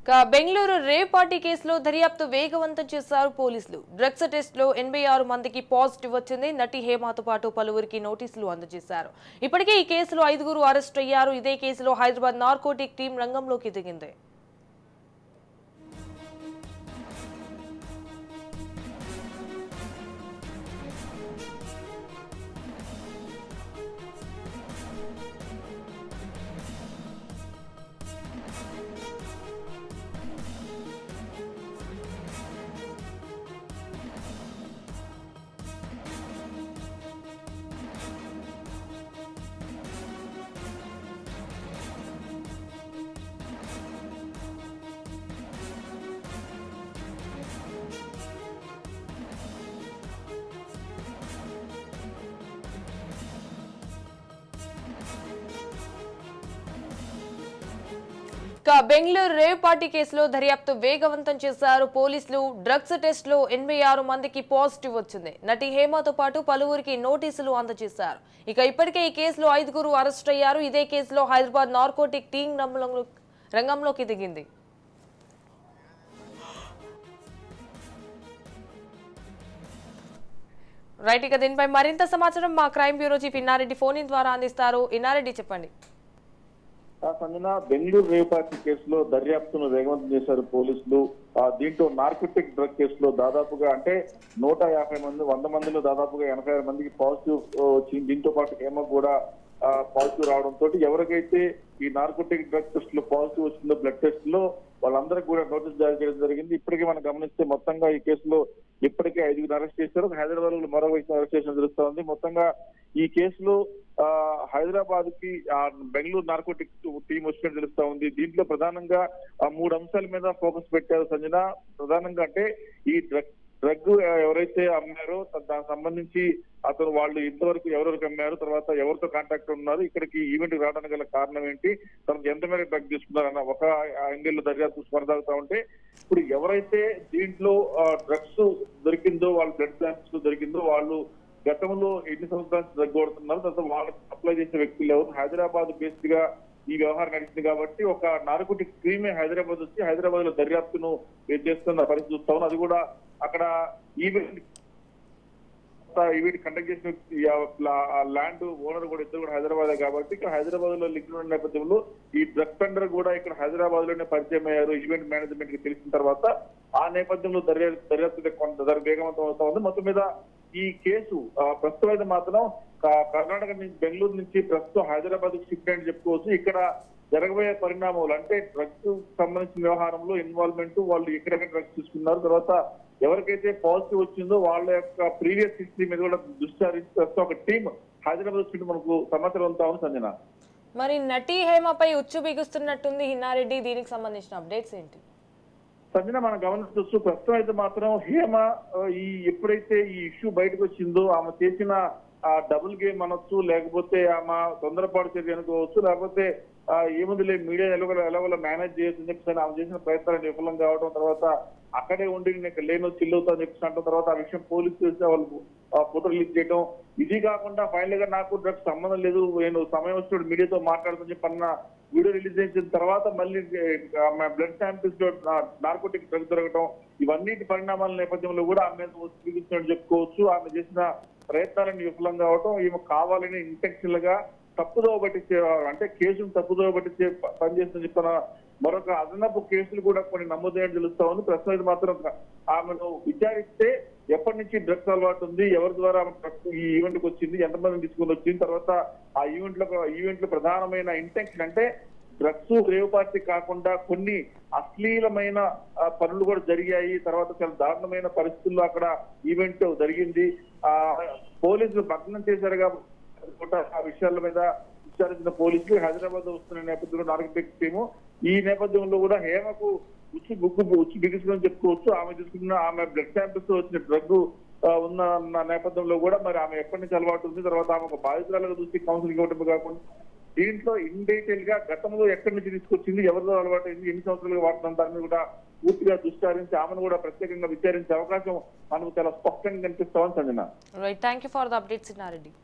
ఇక Bengaluru rave party కేసులో దర్యాప్తు వేగవంతం చేశారు పోలీసులు డ్రగ్స్ టెస్ట్ లో ఎనభై ఆరు మందికి పాజిటివ్ వచ్చింది నటి హేమాతో పాటు పలువురికి నోటీసులు అందజేశారు ఇప్పటికే ఈ కేసులో ఐదుగురు అరెస్ట్ అయ్యారు ఇదే కేసులో హైదరాబాద్ నార్కోటిక్ టీం రంగంలోకి దిగింది ఇక బెంగళూరు రేవ్ పార్టీ కేసులో దర్యాప్తు వేగవంతం చేశారు పోలీసులు డ్రగ్స్ టెస్ట్ లో ఎనభై ఆరు మందికి పాజిటివ్ వచ్చింది నటి హేమతో పాటు పలువురికి నోటీసులు అందజేశారు ఇక ఇప్పటికే ఈ కేసులో ఐదుగురు అరెస్ట్ అయ్యారు ఇదే కేసులో హైదరాబాద్ నార్కోటిక్ టీం రంగంలో- రంగంలోకి దిగింది రైట్ ఇక దీనిపై మరింత సమాచారం మా crime bureau chief Innareddy phone in ద్వారా అందిస్తారు ఇన్నారెడ్డి చెప్పండి ఆ సంజన బెంగళూరు రేవ్ పార్టీ కేసులో దర్యాప్తును వేగవంతం చేశారు పోలీసులు ఆ దీంట్లో నార్కోటిక్ డ్రగ్ కేసులో దాదాపుగా అంటే నూట యాభై మంది వంద మందిలో దాదాపుగా ఎనభై ఆరు మందికి పాజిటివ్ వచ్చింది దీంతో పాటు హేమ కూడా పాజిటివ్ రావడంతో ఎవరికైతే ఈ నార్కోటిక్ డ్రగ్ టెస్ట్ లో పాజిటివ్ వచ్చిందో బ్లడ్ టెస్ట్ లో వాళ్ళందరికీ కూడా నోటీస్ జారీ చేయడం జరిగింది ఇప్పటికే మనం గమనిస్తే మొత్తంగా ఈ కేసులో ఇప్పటికే ఐదుగురు అరెస్ట్ చేశారు హైదరాబాద్ లో మరో వ్యక్తిని అరెస్ట్ చేసిన తెలుస్తోంది మొత్తంగా ఈ కేసులో ఆ, హైదరాబాద్ కి ఆ, బెంగళూరు నార్కోటిక్ టీం వచ్చినట్టు తెలుస్తా ఉంది దీంట్లో ప్రధానంగా ఆ, మూడు అంశాల మీద ఫోకస్ పెట్టారు సంజన ప్రధానంగా అంటే ఈ డ్రగ్ డ్రగ్ ఎవరైతే అమ్మారో త- దానికి సంబంధించి అతను వాళ్ళు ఇంతవరకు ఎవరెవరికి అమ్మారు తర్వాత ఎవరితో కాంటాక్ట్ ఉన్నారు ఇక్కడికి ఈవెంట్ రావడానికి గల కారణం ఏంటి తర్వాత ఎంత మేరకు డ్రగ్ తీసుకున్నారన్న ఒక యాంగిల్ లో దర్యాప్తు కొనసాగుతా ఉంటే ఇప్పుడు ఎవరైతే దీంట్లో డ్రగ్స్ దొరికిందో వాళ్ళ బ్లడ్ శాంపిల్స్ దొరికిందో వాళ్ళు గతంలో ఎన్ని సంవత్సరాలు డ్రగ్ కొడుతున్నారు తర్వాత వాళ్ళకి అప్లై చేసే వ్యక్తులు ఎవరు హైదరాబాద్ బేస్డ్ గా ఈ వ్యవహారం నడిచింది కాబట్టి ఒక నార్కోటిక్ క్రీమే హైదరాబాద్ వచ్చి హైదరాబాద్ లో దర్యాప్తును చేస్తున్న పరిస్థితి చూస్తా ఉన్నాం అది కూడా అక్కడ ఈవెంట్ ఈవెంట్ కండక్ట్ చేసిన వ్యక్తి, ఆ లా- ఆ ల్యాండ్ ఓనర్ కూడా ఇద్దరు కూడా హైదరాబాద్ కాబట్టి ఇక్కడ హైదరాబాద్ లో లింక్ ఉన్న నేపథ్యంలో ఈ డ్రగ్ టెండర్ కూడా ఇక్కడ హైదరాబాద్ లోనే పరిచయం అయ్యారు ఈవెంట్ మేనేజ్మెంట్ కి తెలిసిన తర్వాత ఆ నేపథ్యంలో దర్యాప్తు దర్యాప్తు కొంత దర- వేగవంతం అవుతా ఉంది మొత్తం మీద ఈ కేసు ఆ, ప్రస్తుతం అయితే మాత్రం క- కర్ణాటక నుంచి బెంగళూరు నుంచి ప్రస్తుతం హైదరాబాద్ కు షిఫ్ట్ అని చెప్పుకోవచ్చు ఇక్కడ జరగబోయే పరిణామాలు అంటే డ్రగ్స్ సంబంధించిన వ్యవహారంలో ఇన్వాల్వ్మెంట్ వాళ్ళు ఎక్కడెక్కడ డ్రగ్స్ తీసుకున్నారు తర్వాత ఎవరికైతే పాజిటివ్ వచ్చిందో వాళ్ళ యొక్క ప్రీవియస్ హిస్టరీ మీద కూడా దృష్టి సారించి ప్రస్తుతం ఒక టీం హైదరాబాద్ వచ్చినట్టు మనకు సమాచారం అంతా ఉంది సంజన మరి నటి హేమపై ఉచ్చు బిగుస్తున్నట్టుంది హిన్నారెడ్డి దీనికి సంబంధించిన అప్డేట్స్ ఏంటి సంజన మనం గమనించవచ్చు ప్రస్తుతం అయితే మాత్రం హేమ ఆ, ఈ ఎప్పుడైతే ఈ ఇష్యూ బయటకు వచ్చిందో ఆమె చేసిన ఆ డబుల్ గేమ్ అనొచ్చు లేకపోతే ఆమె తొందరపాటు చర్య అనుకోవచ్చు లేకపోతే ఆ, ఏముందిలే మీడియా ఎలాగో ఎలాగోలా మేనేజ్ చేయొచ్చు అని చెప్పేసి ఆమె చేసిన ప్రయత్నాలు విఫలం కావడం తర్వాత అక్కడే ఉండి నేను లేను చిల్లవుతా అని చెప్పేసి అంటాం తర్వాత ఆ విషయం పోలీసు తెలిసి వాళ్ళు ఆ ఫోటో రిలీజ్ చేయడం ఇది కాకుండా ఫైనల్ గా నాకు డ్రగ్స్ సంబంధం లేదు నేను సమయం వచ్చినప్పుడు మీడియాతో మాట్లాడుతూ చెప్పి అన్న వీడియో రిలీజ్ చేసిన తర్వాత మళ్ళీ బ్లడ్ శాంపిల్స్ లో నార్కోటిక్ డ్రగ్ దొరకడం ఇవన్నిటి పరిణామాల నేపథ్యంలో కూడా ఆమె మీద చూపించినట్టు చెప్పుకోవచ్చు ఆమె చేసిన ప్రయత్నాలను విఫలం కావడం ఈమె కావాలని ఇంటెన్షనల్ గా తప్పుదోవ పట్టించే అంటే కేసును తప్పుదోవ పట్టించే ప- పనిచేస్తుందని చెప్పిన మరొక అదనపు కేసులు కూడా కొన్ని నమోదయ్యని తెలుస్తా ఉంది ప్రస్తుతం అయితే మాత్రం ఆమెను విచారిస్తే ఎప్పటి నుంచి డ్రగ్స్ అలవాటు ఉంది ఎవరి ద్వారా ఆమె drugs ఈ ఈవెంట్ కి వచ్చింది ఎంతమందిని తీసుకుని వచ్చింది తర్వాత ఆ ఈవెంట్ లో ఈవెంట్ లో ప్రధానమైన ఇంటెన్షన్ అంటే డ్రగ్స్ రేవ్ పార్టీ కాకుండా కొన్ని అశ్లీలమైన ఆ, పనులు కూడా జరిగాయి తర్వాత చాలా దారుణమైన పరిస్థితుల్లో అక్కడ ఈవెంట్ జరిగింది ఆ పోలీసులు భగ్నం చేశారు కాబట్టి కూడా ఆ విషయాల మీద విచారించిన పోలీసులు హైదరాబాద్ వస్తున్న నేపథ్యంలో నార్కోటిక్ టీము ఈ నేపథ్యంలో కూడా హేమకు ఉచ్చు బుక్కు ఉచ్చు బిగుసుకొని చెప్పుకోవచ్చు ఆమె తీసుకున్న ఆమె బ్లడ్ శాంపిల్స్ తో వచ్చిన డ్రగ్ ఉన్న ఉన్న నేపథ్యంలో కూడా మరి ఆమె ఎప్పటి నుంచి అలవాటు ఉంది తర్వాత ఆమె ఒక బాధితురాలుగా చూసి కౌన్సిలింగ్ ఇవ్వటం కాకుండా దీంట్లో ఇన్ డీటెయిల్ గా గతంలో ఎక్కడి నుంచి తీసుకొచ్చింది ఎవరితో అలవాటు అయింది ఎన్ని సంవత్సరాలుగా వాడుతున్న దాని మీద కూడా పూర్తిగా దృష్టి సారించి ఆమెను కూడా ప్రత్యేకంగా విచారించే అవకాశం మనకు చాలా స్పష్టంగా కనిపిస్తామని Sanjana right thank you for the updates హిన్నారెడ్డి